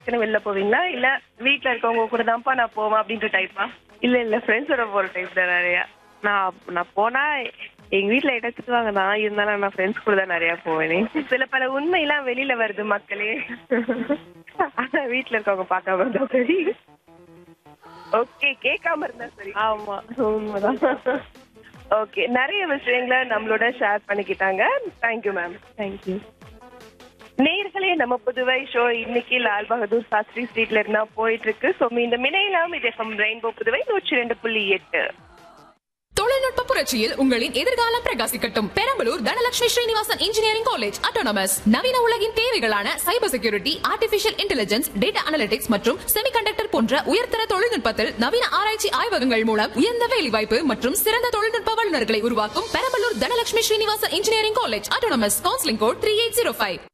வெளில போவீங்களா இல்ல வீட்ல இருக்கவங்க கூட தான்ப்பா நான் போவேன் அப்படின்ற டைப்பா இல்ல இல்ல ஃப்ரெண்ட்ஸோட போற டைப் தான் நிறைய நான் நான் போனா எங்க வீட்ல என்ன திட்டுவாங்க தான் இருந்தாலும் நான் ஃப்ரெண்ட்ஸ் கூட தான் நிறைய போவேனே சில பல உண்மையெல்லாம் வெளியில வருது மக்களே ஆனா வீட்ல இருக்கவங்க பார்க்காம இருந்தா சரி ஓகே கேட்காம இருந்தா சரி ஆமா உண்மைதான் ஓகே நிறைய விஷயங்களை நம்மளோட ஷேர் பண்ணிக்கிட்டாங்க தேங்க்யூ மேம் தேங்க்யூ நேர்களே நம்ம புதுவை ஷோ இன்னைக்கு லால் பகதூர் சாஸ்திரி ஸ்ட்ரீட்ல இருந்தா போயிட்டு இருக்கு ஸோ இந்த மினையிலாம் இது எஃப்எம் ரெயின்போ புதுவை நூற்றி ரெண்டு புள்ளி எட்டு தொழில்நுட்ப புரட்சியில் உங்களின் எதிர்காலம் பிரகாசிக்கட்டும் Perambalur Dhanalakshmi Srinivasan engineering college autonomous நவீன உலகின் தேவைகளான cyber security artificial intelligence data analytics மற்றும் செமிகண்டக்டர் போன்ற உயர்தர தொழில்நுட்பத்தில் நவீன ஆராய்ச்சி ஆய்வகங்கள் மூலம் உயர்ந்த வேலைவாய்ப்பு மற்றும் சிறந்த தொழில்நுட்ப வல்லுநர்களை உருவாக்கும் Perambalur Dhanalakshmi Srinivasan engineering college autonomous counselling code three eight zero five